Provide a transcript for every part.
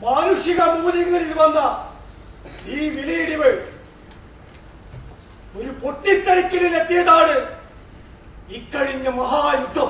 മാനുഷിക മൂല്യങ്ങളിൽ വന്ന ഈ വിലയിടിവ് ഒരു പൊട്ടിത്തെറിക്കലിലെത്തിയതാണ് ഇക്കഴിഞ്ഞ മഹായുദ്ധം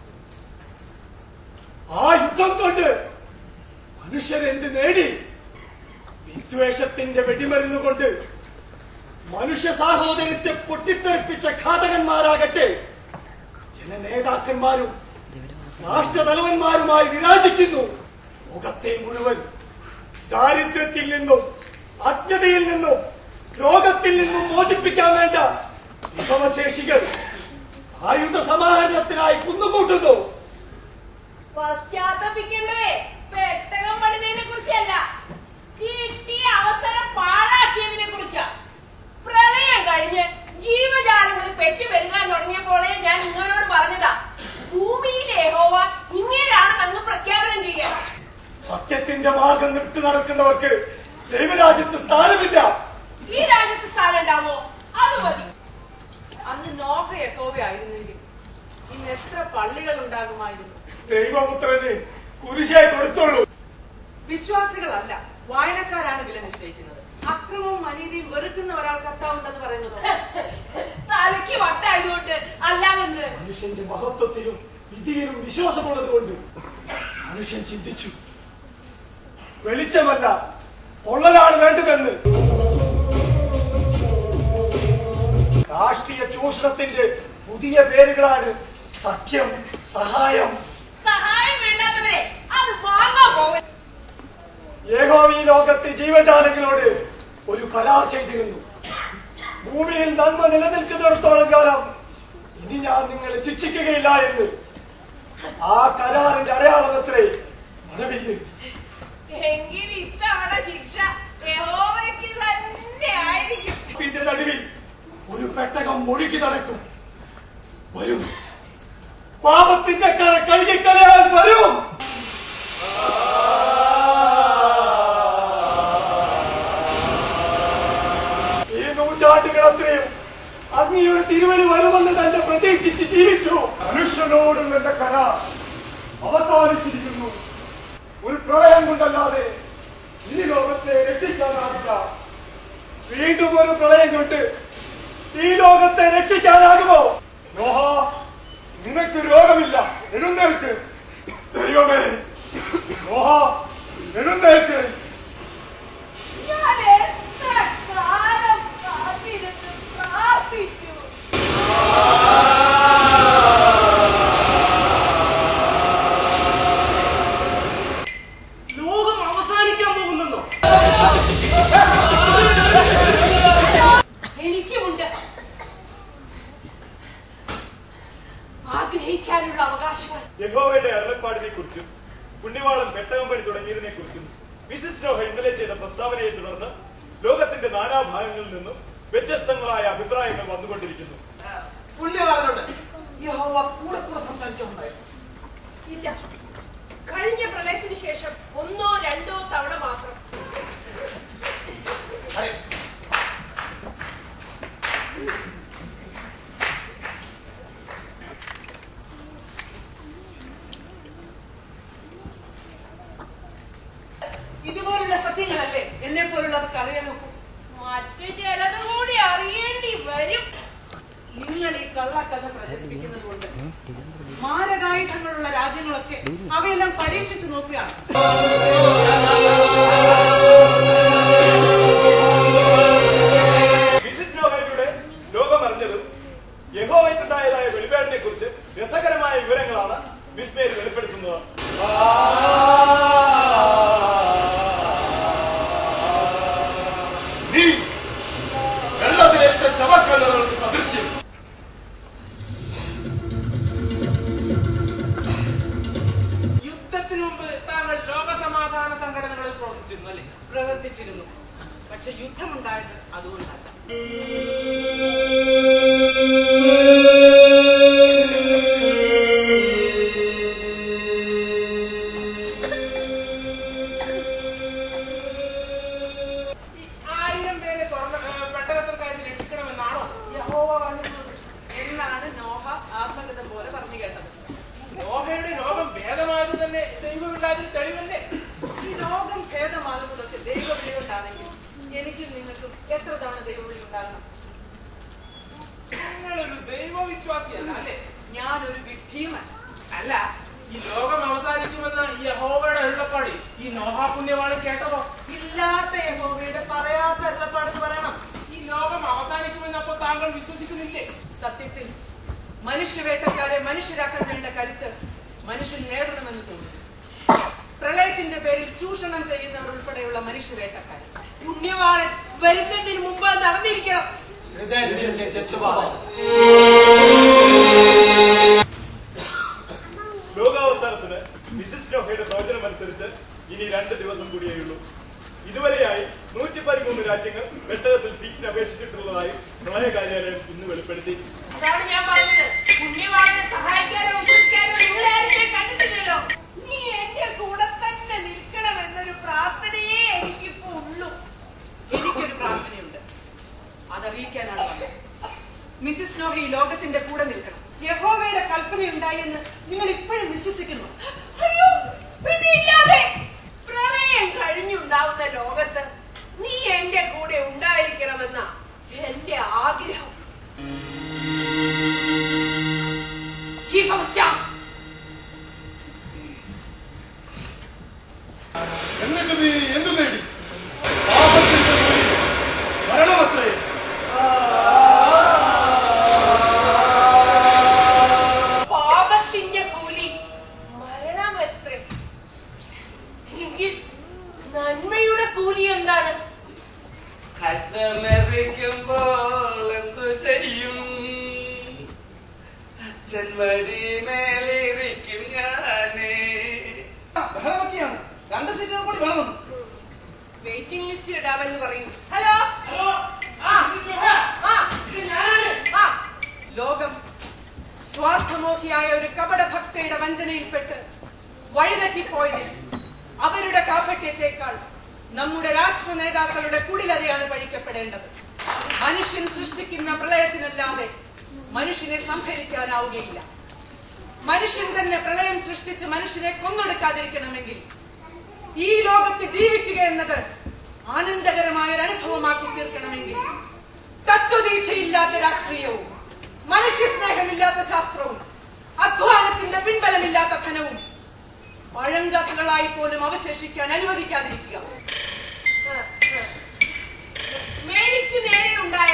ആ യുദ്ധം കൊണ്ട് മനുഷ്യരെന്ത് നേടി വിദ്വേഷത്തിന്റെ വെടിമരുന്ന് കൊണ്ട് മനുഷ്യ സാഹോദര്യത്തെ പൊട്ടിത്തെറിപ്പിച്ച ഘാതകന്മാരാകട്ടെ ചില നേതാക്കന്മാരും രാഷ്ട്രതലവന്മാരുമായി വിരാജിക്കുന്നു ലോകത്തെ മുഴുവൻ ദാരിദ്ര്യത്തിൽ നിന്നും അജ്ഞതയിൽ നിന്നും രോഗത്തിൽ നിന്നും മോചിപ്പിക്കാൻ വേണ്ട വിഭവശേഷികൾ ആയുധ സമാഹരണത്തിനായി കുന്നുകൂട്ടുന്നു പശ്ചാത്തപിക്കണ്ടേ പെട്ടകം പണിതതിനെ കുറിച്ചല്ല കിട്ടിയ അവസരം പാഴാക്കിയതിനെ കുറിച്ചാ പ്രളയം കഴിഞ്ഞ് ജീവജാലങ്ങൾ പെറ്റു പെരുകാൻ തുടങ്ങിയപ്പോഴേ ഞാൻ നിങ്ങളോട് പറഞ്ഞതാ ഭൂമിയിലെ യഹോവ ഇങ്ങേരാണെന്ന് പ്രഖ്യാപനം ചെയ്യാം സത്യത്തിന്റെ മാർഗം വിട്ടു നടക്കുന്നവർക്ക് ദൈവരാജ്യത്ത് സ്ഥാനമില്ല ഈ രാജ്യത്ത് സ്ഥാനം ഉണ്ടാവോ അത് മതി അന്ന് നോഹ യഹോവയായിരുന്നെങ്കിൽ ഇന്ന് എത്ര പള്ളികൾ ഉണ്ടാകുമായിരുന്നു ദൈവപുത്രന് കുരിശായി കൊടുത്തോളൂ വിശ്വാസികളല്ല വായനക്കാരാണ് വില നിശ്ചയിക്കുന്നത് അക്രമവും അനീതിയും വെറുക്കുന്ന ഒരാൾ കർത്താവുണ്ടെന്ന് പറയുന്നതോ തലയ്ക്ക് വട്ടായതുകൊണ്ട് അല്ലാതെന്ത് മനുഷ്യന്റെ മഹത്വത്തിലും വിധിയിലും വിശ്വാസമുള്ളത് കൊണ്ട് മനുഷ്യൻ ചിന്തിച്ചു വെളിച്ചമല്ല പൊള്ളലാണ് വേണ്ടതെന്ന് രാഷ്ട്രീയ ചൂഷണത്തിന്റെ പുതിയ പേരുകളാണ് സഖ്യം സഹായം സഹായം വേണ്ടാത്തവരെ അത് വാങ്ങാൻ പോകും ഏകോവി ലോകത്തെ ജീവജാലങ്ങളോട് ഒരു കരാർ ചെയ്തിരുന്നു ഭൂമിയിൽ നന്മ നിലനിൽക്കുന്നിടത്തോളം കാലം ഇനി ഞാൻ നിങ്ങളെ ശിക്ഷിക്കുകയില്ല എന്ന് ആ കരാറിന്റെ അടയാളമത്രേ മഴവില്ല് എങ്കിൽ ഇത്തവണ ശിക്ഷ യഹോവയ്ക്ക് തന്നെ ആയിരിക്കും ഇതിന്റെ നടുവിൽ ഒരു പെട്ടകം മുഴുകി നടക്കും വരും പാപത്തിന്റെ കര കഴുകിക്കളയാൻ വരും ഈ നൂറ്റാണ്ടുകൾ അത്രയും അങ്ങയുടെ തിരുവഴി വരുമെന്ന് തന്നെ പ്രതീക്ഷിച്ച് ജീവിച്ചു മനുഷ്യനോടും എന്റെ കരാർ അവസാനിച്ചിരിക്കുന്നു ഒരു പ്രളയം കൊണ്ടല്ലാതെ ഈ ലോകത്തെ രക്ഷിക്കാനാകില്ല വീണ്ടും ഒരു പ്രളയം കൊണ്ട് ഈ ലോകത്തെ രക്ഷിക്കാനാകുമോ നോഹ നിനക്ക് രോഗമില്ല എഴുന്നേൽക്ക് ദൈവമേ നോഹ എഴുന്നേൽക്ക് ഞാൻ എത്ര കാലം കാത്തിരുന്ന് പ്രാർത്ഥിച്ചു ലോകം അവസാനിക്കാൻ പോകുന്നെന്നോ എനിക്കുമുണ്ട് ആഗ്രഹിക്കാനുള്ള അവകാശങ്ങൾ യഹോവയുടെ അരുളപ്പാടിനെ കുറിച്ചും പുണ്യവാളൻ പെട്ടകം പണി തുടങ്ങിയതിനെ കുറിച്ചും മിസിസ് നോഹ ഇന്നലെ ചെയ്ത പ്രസ്താവനയെ തുടർന്ന് ലോകത്തിന്റെ നാനാഭാഗങ്ങളിൽ നിന്നും വ്യത്യസ്തങ്ങളായ അഭിപ്രായങ്ങൾ വന്നുകൊണ്ടിരിക്കുന്നു പുണ്യവാളനോട് യഹോവ കൂടെ കൂടെ സംസാരിച്ചുണ്ടായിരുന്നു ഇല്ല കഴിഞ്ഞ പ്രളയത്തിന് ശേഷം ഒന്നോ രണ്ടോ തവണ മാത്രം അതെ ഇതുപോലുള്ള സത്യങ്ങളല്ലേ എന്നെ പോലുള്ളവർക്ക് അറിയാൻ നോക്കൂ മറ്റു ചിലത് കൂടി അറിയേണ്ടി വരും നിങ്ങൾ ഈ കള്ളക്കഥ പ്രചരിപ്പിക്കുന്നത് കൊണ്ട് മാരകായുധങ്ങളുള്ള രാജ്യങ്ങളൊക്കെ അവയെല്ലാം പരീക്ഷിച്ചു നോക്കുകയാണ് മിസിസ് നോഹയിലൂടെ ലോകം അറിഞ്ഞതും യഹോവയ്ക്കുണ്ടായതായ വെളിപാടിനെ കുറിച്ച് രസകരമായ വിവരങ്ങളാണ് വിസ്മയിൽ വെളിപ്പെടുത്തുന്നത് നീ വെള്ളദേശ ശവക്കല്ലറുകൾക്ക് സദൃശ്യം യുദ്ധത്തിന് മുമ്പ് താങ്കൾ ലോകസമാധാന സംഘടനകളിൽ പ്രവർത്തിച്ചിരുന്നു അല്ലേ പ്രവർത്തിച്ചിരുന്നു പക്ഷെ യുദ്ധമുണ്ടായത് അതുകൊണ്ടല്ല ഈ ആയിരം പേരെ സ്വർണ്ണ ഏ, പെട്ടകത്തിൽ കയറ്റി രക്ഷിക്കണമെന്നാണോ യഹോവ പറഞ്ഞിട്ടുള്ളത് എന്നാണ് നോഹ ആത്മകഥം പോലെ പറഞ്ഞു കേട്ടത് നോഹയുടെ രോഗം ഭേദമായത് തന്നെ ദൈവമില്ലാതിന് തെളിവല്ലേ ഈ രോഗം ഭേദ വിശ്വാസിയല്ല അല്ലേ ഞാനൊരു വിഭീമൻ അല്ല ഈ ലോകം അവസാനിക്കുമെന്ന ഈ യഹോവയുടെ അരുളപ്പാടി ഈ നോഹാ പുണ്യവാളി കേട്ടതോ ഇല്ലാത്ത യഹോവയുടെ പറയാത്ത അരുളപ്പാടെന്ന് പറയണം ഈ ലോകം അവസാനിക്കുമെന്ന് അപ്പൊ താങ്കൾ വിശ്വസിക്കുന്നില്ലേ സത്യത്തിൽ മനുഷ്യവേട്ടക്കാരെ മനുഷ്യരാക്കാൻ വേണ്ട കരുത്ത് മനുഷ്യൻ നേടണമെന്ന് തോന്നുന്നു പ്രളയത്തിന്റെ പേരിൽ ചൂഷണം ചെയ്യുന്നവർ ഉൾപ്പെടെയുള്ള മനുഷ്യവേട്ടക്കാർ പുണ്യവാളൻ വരുന്നതിന് മുമ്പ് നടന്നിരിക്കണം ഹൃദയത്തിന്റെ ചുറ്റുപാട് ലോകാവസാനത്തിന് മിസിസ് നോഹയുടെ പ്രവചനം അനുസരിച്ച് ഇനി രണ്ട് ദിവസം കൂടിയേ ഉള്ളൂ ഇതുവരെയായി നൂറ്റി പതിമൂന്ന് രാജ്യങ്ങൾ പെട്ടകത്തിൽ സീറ്റിന് അപേക്ഷിച്ചിട്ടുള്ളതായും പ്രളയ കാര്യാലയം ഇന്ന് വെളിപ്പെടുത്തി അതാണ് ഞാൻ പറഞ്ഞത് പുണ്യവാളനെ സഹായിക്കാനോ വിശ്വസിക്കാനോ നിങ്ങളെ ആരും ഞാൻ കണ്ടിട്ടില്ലല്ലോ നീ എന്റെ കൂടെ തന്നെ നിൽക്കണമെന്നൊരു പ്രാർത്ഥനയേ എനിക്കിപ്പോ ഉള്ളൂ എനിക്കൊരു പ്രാർത്ഥനയുണ്ട് അതറിയിക്കാനാണ് വന്നത് മിസ്സിസ് നോഹ ഈ ലോകത്തിന്റെ കൂടെ നിൽക്കണം യഹോവയുടെ കൽപ്പനയുണ്ടായെന്ന് നിങ്ങൾ ഇപ്പോഴും വിശ്വസിക്കുന്നു അയ്യോ പിന്നെ ഇല്ലാതെ പ്രളയം കഴിഞ്ഞുണ്ടാവുന്ന ലോകത്ത് നീ എന്റെ കൂടെ ഉണ്ടായിരിക്കണമെന്ന എന്റെ ആഗ്രഹം ചീഫ് ഓഫ് സ്റ്റാഫ് എന്നിട്ട് നീ എന്തു നേടി പാപത്തിന്റെ കൂലി മരണമത്രേ പാപത്തിന്റെ കൂലി മരണമെത്രേ എങ്കിൽ നന്മയുടെ കൂലി എന്താണ് കത്തമെറിക്കുമ്പോൾ എന്തു ചെയ്യും അച്ഛൻ വഴി മേലിരിക്കും ഞാനേ ബഹളമൊക്കെയാണ് രണ്ട് സീറ്റുകൾ കൂടി വേണമെന്ന് വെയിറ്റിംഗ് ലിസ്റ്റ് ഇടാമെന്ന് പറയും ഹലോ ആ ആ ഇത് ഞാനാണ് ആ ലോകം സ്വാർത്ഥമോഹിയായ ഒരു കപട ഭക്തയുടെ വഞ്ചനയിൽപ്പെട്ട് വഴിതെറ്റിപ്പോയതിൽ അവരുടെ കാപ്പട്യത്തെക്കാൾ നമ്മുടെ രാഷ്ട്ര നേതാക്കളുടെ കുടിലതയാണ് പഴിക്കപ്പെടേണ്ടത് മനുഷ്യൻ സൃഷ്ടിക്കുന്ന പ്രളയത്തിനല്ലാതെ മനുഷ്യനെ സംഭരിക്കാനാവുകയില്ല മനുഷ്യൻ തന്നെ പ്രളയം സൃഷ്ടിച്ച് മനുഷ്യനെ കൊന്നൊടുക്കാതിരിക്കണമെങ്കിൽ ഈ ലോകത്ത് ജീവിക്കുക എന്നത് ആനന്ദകരമായ ഒരു അനുഭവമാക്കി തീർക്കണമെങ്കിൽ തത്വദീക്ഷയില്ലാത്ത രാഷ്ട്രീയവും മനുഷ്യ സ്നേഹമില്ലാത്ത ശാസ്ത്രവും അധ്വാനത്തിന്റെ പിൻബലമില്ലാത്ത ധനവും പഴങ്കഥകളായി പോലും അവശേഷിക്കാൻ അനുവദിക്കാതിരിക്കുക മേരിക്ക് നേരെ ഉണ്ടായ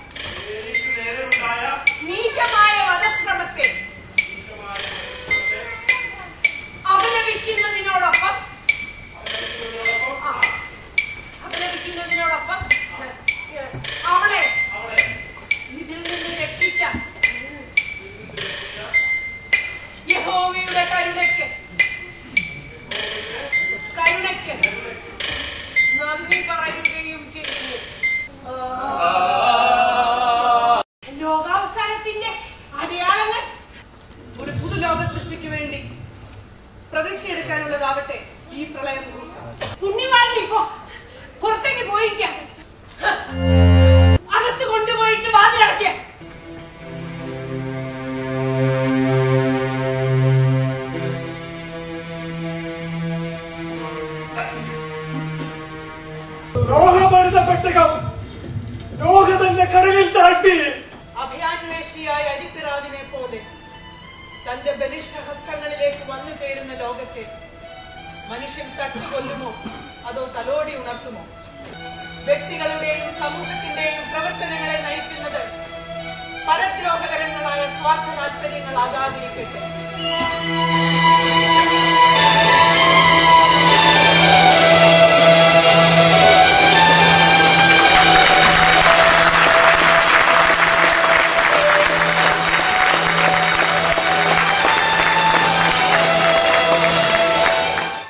നീചമായ വധശ്രമത്തെ അപലപിക്കുന്നതിനോടൊപ്പം ആ, അപലപിക്കുന്നതിനോടൊപ്പം അവളെ ഇതിൽ നിന്ന് രക്ഷിച്ച യഹോവയുടെ കരുണയ്ക്ക് കരുണയ്ക്ക് നന്ദി പറയുകയും ചെയ്യുന്നു ലോകാവസാനത്തിന്റെ അടയാളങ്ങൾ ഒരു പുതുലോക സൃഷ്ടിക്ക് വേണ്ടി പ്രതിജ്ഞ എടുക്കാനുള്ളതാവട്ടെ ഈ പ്രളയം കുറിക്കാം പുണ്യവാളൻ ഇപ്പോ പുറത്തേക്ക് പോയിരിക്കാം ഹ്. അകത്ത് കൊണ്ടുപോയിട്ട് വാതിലടയ്ക്ക ലോഹപണിത പെട്ടകം ലോക തന്നെ കടലിൽ താഴ്ത്തി അഭയാന്വേഷിയായ അരിപ്പിറാവിനെ പോലെ തന്റെ ബലിഷ്ഠ ഹസ്തങ്ങളിലേക്ക് വന്നു ചേരുന്ന ലോകത്തെ മനുഷ്യൻ തച്ചുകൊല്ലുമോ അതോ തലോടി ഉണർത്തുമോ വ്യക്തികളുടെയും സമൂഹത്തിന്റെയും പ്രവർത്തനങ്ങളെ നയിക്കുന്നത് പരദ്രോഹകരങ്ങളായ സ്വാർത്ഥ താല്പര്യങ്ങളാകാതിരിക്കട്ടെ